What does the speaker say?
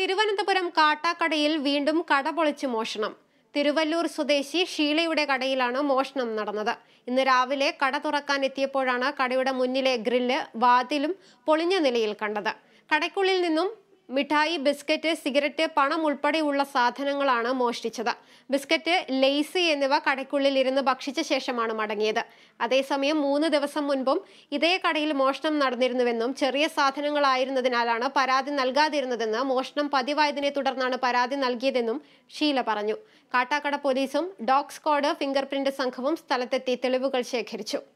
തിരുവനന്തപുരം കാട്ടാക്കടയിൽ വീണ്ടും കട പൊളിച്ച് മോഷണം തിരുവല്ലൂർ സ്വദേശി ഷീലയുടെ കടയിലാണ് മോഷണം നടന്നത് ഇന്ന് രാവിലെ കട തുറക്കാൻ എത്തിയപ്പോഴാണ് കടയുടെ മുന്നിലെ ഗ്രില്ല് വാതിലും പൊളിഞ്ഞ നിലയിൽ കണ്ടത് കടയ്ക്കുള്ളിൽ നിന്നും മിഠായി ബിസ്ക്കറ്റ് സിഗരറ്റ് പണം ഉൾപ്പെടെയുള്ള സാധനങ്ങളാണ് മോഷ്ടിച്ചത് ബിസ്ക്കറ്റ് ലെയ്സി എന്നിവ കടയ്ക്കുള്ളിൽ ഇരുന്ന് ഭക്ഷിച്ച ശേഷമാണ് മടങ്ങിയത് അതേസമയം മൂന്ന് ദിവസം മുൻപും ഇതേ കടയിൽ മോഷണം നടന്നിരുന്നുവെന്നും ചെറിയ സാധനങ്ങളായിരുന്നതിനാലാണ് പരാതി നൽകാതിരുന്നതെന്ന് മോഷണം പതിവായതിനെ തുടർന്നാണ് പരാതി നൽകിയതെന്നും ഷീല പറഞ്ഞു കാട്ടാക്കട പോലീസും ഡോഗ് സ്ക്വാഡ് ഫിംഗർ പ്രിന്റ് സംഘവും സ്ഥലത്തെത്തി തെളിവുകൾ ശേഖരിച്ചു